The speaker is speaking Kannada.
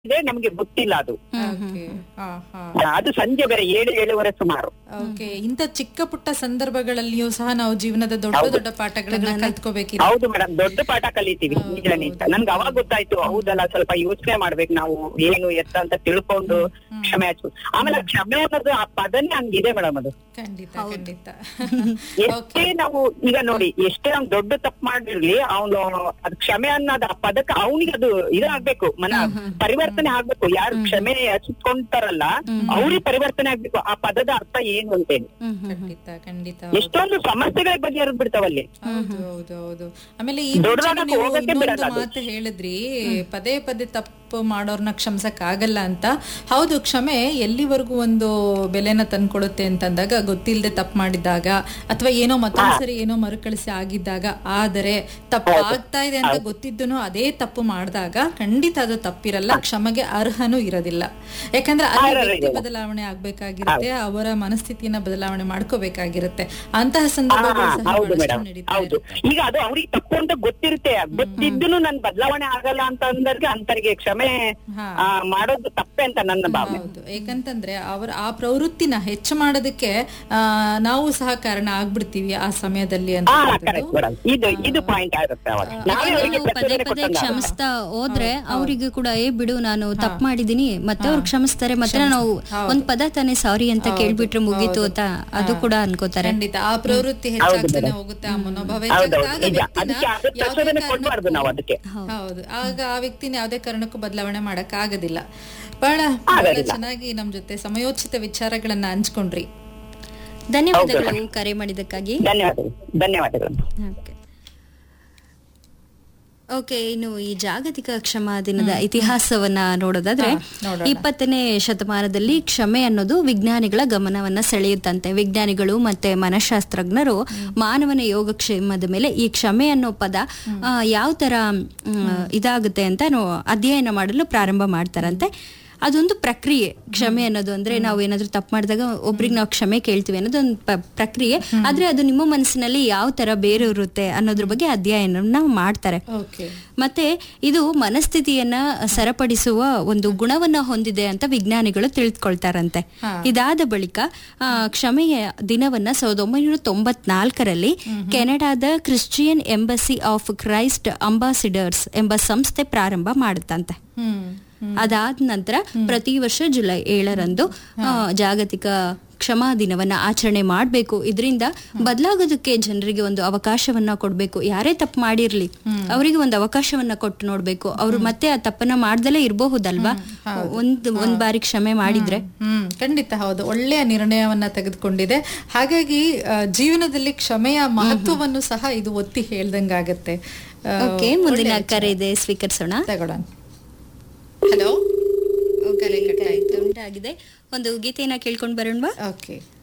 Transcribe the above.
ಇದೆ ನಮ್ಗೆ ಗೊತ್ತಿಲ್ಲ ಅದು ಓಕೆ ಹಾ ಹಾ ಅದು ಸಂಜೆ ಬೇರೆ ಏಳು ಏಳುವರೆ ಸುಮಾರು ಓಕೆ ಇಂಥ ಚಿಕ್ಕ ಪುಟ್ಟ ಸಂದರ್ಭಗಳಲ್ಲಿಯೂ ಸಹ ನಾವು ಜೀವನದ ದೊಡ್ಡ ದೊಡ್ಡ ಪಾಠಗಳನ್ನ ಕಲ್ತ್ಕೋಬೇಕಿದೆ ಹೌದು ಮೇಡಮ್ ದೊಡ್ಡ ಪಾಠ ಕಲಿತೀವಿ ನಿಜ ನಿಜ ನನ್ಗೆ ಅವಾಗ ಗೊತ್ತಾಯ್ತು ಹೌದಲ್ಲ ಸ್ವಲ್ಪ ಯೋಚನೆ ಮಾಡ್ಬೇಕು ನಾವು ಏನು ಎತ್ತ ಅಂತ ತಿಳ್ಕೊಂಡು ಕ್ಷಮೆ ಯಾಚು ಆಮೇಲೆ ಆ ಕ್ಷಮೆ ಅನ್ನೋದು ಆ ಪದನೇ ಹಂಗಿದೆ ಮೇಡಮ್ ಅದು ಖಂಡಿತ ಖಂಡಿತ ಎಷ್ಟೇ ನಾವು ಈಗ ನೋಡಿ ಎಷ್ಟೇ ಅವ್ನು ದೊಡ್ಡ ತಪ್ಪು ಮಾಡಿರ್ಲಿ ಅವನು ಅದ್ ಕ್ಷಮೆ ಅನ್ನೋದು ಆ ಪದಕ್ಕೆ ಅವನಿಗೆ ಅದು ಇದಾಗ್ಬೇಕು ಮನ ಪರಿವರ್ತನೆ ಆಗ್ಬೇಕು ಯಾರು ಕ್ಷಮೆ ಹಚ್ಕೊಂತಾರಲ್ಲ ಅವ್ರಿಗೆ ಪರಿವರ್ತನೆ ಆಗ್ಬೇಕು ಆ ಪದದ ಅರ್ಥ ಏನು ಅಂತೇಳಿ ಖಂಡಿತ ಖಂಡಿತ ಎಷ್ಟೊಂದು ಸಮಸ್ಯೆಗಳಿಗೆ ಬಗೆಹರಿದ್ ಬಿಡ್ತಾವಲ್ಲಿ ಹೌದು ಹೌದು ಹೌದು ಆಮೇಲೆ ಈ ಮುಂಚೆನೆ ದೊಡ್ಡದಾಗಕ್ಕೆ ನೀವು ಹೋಗಕ್ಕೆ ಇನ್ನೊಂದು ಬಿಡಲ್ಲ ಅದು. ಮಾತು ಹೇಳಿದ್ರಿ ಪದೇ ಪದೇ ತಪ್ಪು ಮಾಡೋರ್ನ ಕ್ಷಮಿಸಕ್ ಆಗಲ್ಲ ಅಂತ ಹೌದು ಕ್ಷಮೆ ಎಲ್ಲಿವರೆಗೂ ಒಂದು ಬೆಲೆನ ತಂದ್ಕೊಡುತ್ತೆ ಅಂತಂದಾಗ ಗೊತ್ತಿಲ್ಲದೆ ತಪ್ಪು ಮಾಡಿದಾಗ ಅಥವಾ ಏನೋ ಮತ್ತೊಂದ್ಸರಿ ಏನೋ ಮರುಕಳಿಸಿ ಆಗಿದ್ದಾಗ ಆದರೆ ತಪ್ಪು ಆಗ್ತಾ ಇದೆ ಅಂತ ಗೊತ್ತಿದ್ದನು ಅದೇ ತಪ್ಪು ಮಾಡಿದಾಗ ಖಂಡಿತ ಅದು ತಪ್ಪಿರಲ್ಲ ಕ್ಷಮೆಗೆ ಅರ್ಹನೂ ಇರೋದಿಲ್ಲ ಯಾಕಂದ್ರೆ ಅಲ್ಲಿ ವ್ಯಕ್ತಿ ಬದಲಾವಣೆ ಆಗ್ಬೇಕಾಗಿರುತ್ತೆ ಅವರ ಮನಸ್ಥಿತಿಯನ್ನ ಬದಲಾವಣೆ ಮಾಡ್ಕೋಬೇಕಾಗಿರುತ್ತೆ ಅಂತಹ ಸಂದರ್ಭಗಳು ಸಹ ಹೌದು ಬಹಳಷ್ಟು ಮೇಡಮ್ ನಡೀತಾ ಹೌದು ಈಗ ಅದು ಅವ್ರಿಗೆ ತಪ್ಪು ಅಂತ ಗೊತ್ತಿರುತ್ತೆ ಗೊತ್ತಿದ್ದನು ನನ್ ಬದಲಾವಣೆ ಆಗಲ್ಲ ಅಂತ ಅಂದರ್ಗೆ ಅಂತರಿಗೆ ಕ್ಷಮೆ ಹಾ. ಆ, ಮಾಡೋದು ತಪ್ಪೆ ಅಂತ ನನ್ನ ಭಾವನೆ ಹೌದು ಏಕಂತಂದ್ರೆ ಅವರ ಆ ಪ್ರವೃತ್ತಿನ ಹೆಚ್ಚು ಮಾಡೋದಕ್ಕೆ ಆ, ನಾವು ಸಹ ಕಾರಣ ಆಗ್ಬಿಡ್ತೀವಿ ಆ ಸಮಯದಲ್ಲಿ ಅಂತ ಹಾ ಕರೆಕ್ಟ್ ಮೇಡಮ್ ಇದು ಇದು ಪಾಯಿಂಟ್ ಆಗುತ್ತೆ ಅವಾಗ ನಾವೇ ಅವರಿಗೆ ನಾವು ಪದೇ ಪ್ರಚೋದನೆ ಪದೇ ಕೊಟ್ಟಂಗೆ ಕ್ಷಮಿಸ್ತಾ ಹೋದ್ರೆ ಅವರಿಗೆ ಕೂಡ ಏ ಬಿಡು ನಾನು ತಪ್ಪು ಮಾಡಿದೀನಿ ಮತ್ತೆ ಅವ್ರು ಕ್ಷಮಿಸ್ತಾರೆ ಮತ್ತೆ ನಾವು ಒಂದ್ ಪದ ತಾನೇ ಸಾರಿ ಅಂತ ಕೇಳ್ಬಿಟ್ರೆ ಮುಗೀತು ಅಂತ ಅದು ಕೂಡ ಅನ್ಕೋತಾರೆ ಖಂಡಿತ ಆ ಪ್ರವೃತ್ತಿ ಹೆಚ್ಚಾಗ್ತಾನೆ ಹೋಗುತ್ತೆ ಆ ಮನೋಭಾವ ಹೆಚ್ಚಾಗುತ್ತೆ. ಆಗ ನಿಜ ವ್ಯಕ್ತಿನ ಅದಕ್ಕೆ ಅದು ಯಾವುದೇ ಪ್ರಚೋದನೆ ಕೊಡ್ಬಾರ್ದು ನಾವು ಅದಕ್ಕೆ ಹೌದು ಆಗ ಆ ವ್ಯಕ್ತಿನ ಯಾವುದೇ ಕಾರಣಕ್ಕೂ ಬದಲಾವಣೆ ಮಾಡಕ್ ಆಗೋದಿಲ್ಲ ಬಹಳ ಬಹಳ ಚೆನ್ನಾಗಿ ನಮ್ ಜೊತೆ ಸಮಯೋಚಿತ ವಿಚಾರಗಳನ್ನ ಹಂಚ್ಕೊಂಡ್ರಿ ಧನ್ಯವಾದಗಳು ಕರೆ ಮಾಡಿದ್ದಕ್ಕಾಗಿ ಧನ್ಯವಾದಗಳು ಧನ್ಯವಾದಗಳು ಓಕೆ ಓಕೆ ಇನ್ನು ಈ ಜಾಗತಿಕ ಕ್ಷಮಾ ದಿನದ ಇತಿಹಾಸವನ್ನ ನೋಡೋದಾದ್ರೆ ಇಪ್ಪತ್ತನೇ ಶತಮಾನದಲ್ಲಿ ಕ್ಷಮೆ ಅನ್ನೋದು ವಿಜ್ಞಾನಿಗಳ ಗಮನವನ್ನ ಸೆಳೆಯುತ್ತಂತೆ ವಿಜ್ಞಾನಿಗಳು ಮತ್ತೆ ಮನಃಶಾಸ್ತ್ರಜ್ಞರು ಮಾನವನ ಯೋಗಕ್ಷೇಮದ ಮೇಲೆ ಈ ಕ್ಷಮೆ ಅನ್ನೋ ಪದ ಯಾವ ತರ ಮ್, ಇದಾಗುತ್ತೆ ಅಂತ ನೋ- ಅಧ್ಯಯನ ಮಾಡಲು ಪ್ರಾರಂಭ ಮಾಡ್ತಾರಂತೆ ಅದೊಂದು ಪ್ರಕ್ರಿಯೆ ಕ್ಷಮೆ ಅನ್ನೋದು ಅಂದ್ರೆ ನಾವು ಏನಾದ್ರೂ ತಪ್ಪು ಮಾಡಿದಾಗ ಒಬ್ರಿಗೆ ನಾವು ಕ್ಷಮೆ ಕೇಳ್ತೀವಿ ಅನ್ನೋದು ಒಂದು ಪ- ಪ್ರಕ್ರಿಯೆ ಆದ್ರೆ ಅದು ನಿಮ್ಮ ಮನಸ್ಸಿನಲ್ಲಿ ಯಾವ ತರ ಬೇರೂರುತ್ತೆ ಅನ್ನೋದ್ರ ಬಗ್ಗೆ ಅಧ್ಯಯನವನ್ನ ಮಾಡ್ತಾರೆ ಓಕೆ ಮತ್ತೆ ಇದು ಮನಸ್ಥಿತಿಯನ್ನ ಸರಿಪಡಿಸುವ ಒಂದು ಗುಣವನ್ನ ಹೊಂದಿದೆ ಅಂತ ವಿಜ್ಞಾನಿಗಳು ತಿಳಿದುಕೊಳ್ತಾರಂತೆ ಇದಾದ ಬಳಿಕ ಆ, ಕ್ಷಮೆಯ ದಿನವನ್ನ ಸಾವಿರದ ಒಂಬೈನೂರ ತೊಂಬತ್ನಾಲ್ಕರಲ್ಲಿ ಕೆನಡಾದ Christian embassy of Christ ambassadors ಎಂಬ ಸಂಸ್ಥೆ ಪ್ರಾರಂಭ ಮಾಡುತ್ತಂತೆ ಹ್ಮ್ ಅದಾದ ನಂತರ ಪ್ರತಿ ವರ್ಷ ಜುಲೈ ಏಳರಂದು ಆ, ಜಾಗತಿಕ ಕ್ಷಮಾ ದಿನವನ್ನ ಆಚರಣೆ ಮಾಡಬೇಕು ಇದರಿಂದ ಬದಲಾಗೋದಕ್ಕೆ ಜನರಿಗೆ ಒಂದು ಅವಕಾಶವನ್ನ ಕೊಡ್ಬೇಕು ಯಾರೇ ತಪ್ಪು ಮಾಡಿರ್ಲಿ ಅವರಿಗೆ ಒಂದು ಅವಕಾಶವನ್ನ ಕೊಟ್ಟು ನೋಡ್ಬೇಕು ಅವ್ರು ಮತ್ತೆ ಆ ತಪ್ಪನ್ನ ಮಾಡ್ದಲೇ ಇರಬಹುದಲ್ವಾ ಒಂದ್ ಒಂದ್ ಬಾರಿ ಕ್ಷಮೆ ಮಾಡಿದ್ರೆ ಹ್ಮ್ ಖಂಡಿತ ಹೌದು ಒಳ್ಳೆಯ ನಿರ್ಣಯವನ್ನ ತೆಗೆದುಕೊಂಡಿದೆ ಹಾಗಾಗಿ ಆ, ಜೀವನದಲ್ಲಿ ಕ್ಷಮೆಯ ಮಹತ್ವವನ್ನು ಸಹ ಇದು ಒತ್ತಿ ಹೇಳ್ದಂಗಾಗತ್ತೆ ಆ, ಓಕೆ ಮುಂದಿನ ಕರೆ ಇದೆ ಸ್ವೀಕರಿಸೋಣ ತಗೊಳ್ಳೋಣ ಹಲೋ ಕರೆ ಕಟ್ಟಾಯ್ತು ಉಂಟಾಗಿದೆ ಒಂದು ಗೀತೆಯನ್ನ ಕೇಳ್ಕೊಂಡ್ ಬರೋಣವಾ ಓಕೆ